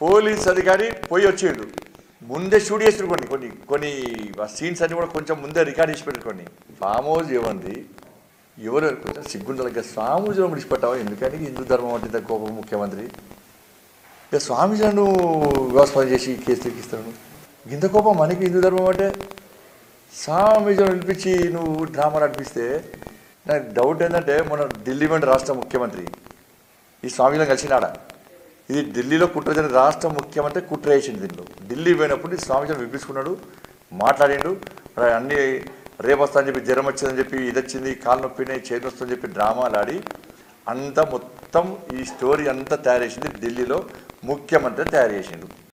police అధికారి పోయి వచ్చేడు ముందే షూట్ చేసి కొన్ని కొన్ని కొన్ని సీన్స్ అన్ని కూడా కొంచెం ముందే రికార్డ్ చేసి పెట్టుకోండి ఫామ్ హౌస్ ఏమంది ఎవరు కొంచెం సిగ్గుండలకి స్వామీజీలో విడిచిపెట్టావా ఎందుకని హిందూ ధర్మం అంటే ఇంత కోపం ముఖ్యమంత్రి ఇక స్వామీజీలను వ్యవస్థ చేసి కేసు తెగిస్తాను ఇంత కోపం మనకి హిందూ ధర్మం అంటే స్వామీజీని పిలిపించి నువ్వు డ్రామా నడిపిస్తే నాకు డౌట్ ఏంటంటే మన ఢిల్లీ వెంట రాష్ట్ర ముఖ్యమంత్రి ఈ స్వామిలను కలిసినాడ ఇది ఢిల్లీలో కుట్ర జరిగిన రాష్ట్ర ముఖ్యమంత్రి కుట్ర వేసింది దీనిలో ఢిల్లీ పోయినప్పుడు ఈ స్వామిజీని విప్పించుకున్నాడు మాట్లాడిండు మరి అన్ని రేపు వస్తా అని చెప్పి జ్వరం వచ్చిందని చెప్పి ఇది వచ్చింది కాలు నొప్పినాయి చేతి వస్తుందని చెప్పి డ్రామాలు ఆడి అంతా మొత్తం ఈ స్టోరీ అంతా తయారు చేసింది ఢిల్లీలో ముఖ్యమంత్రి తయారు చేసిండు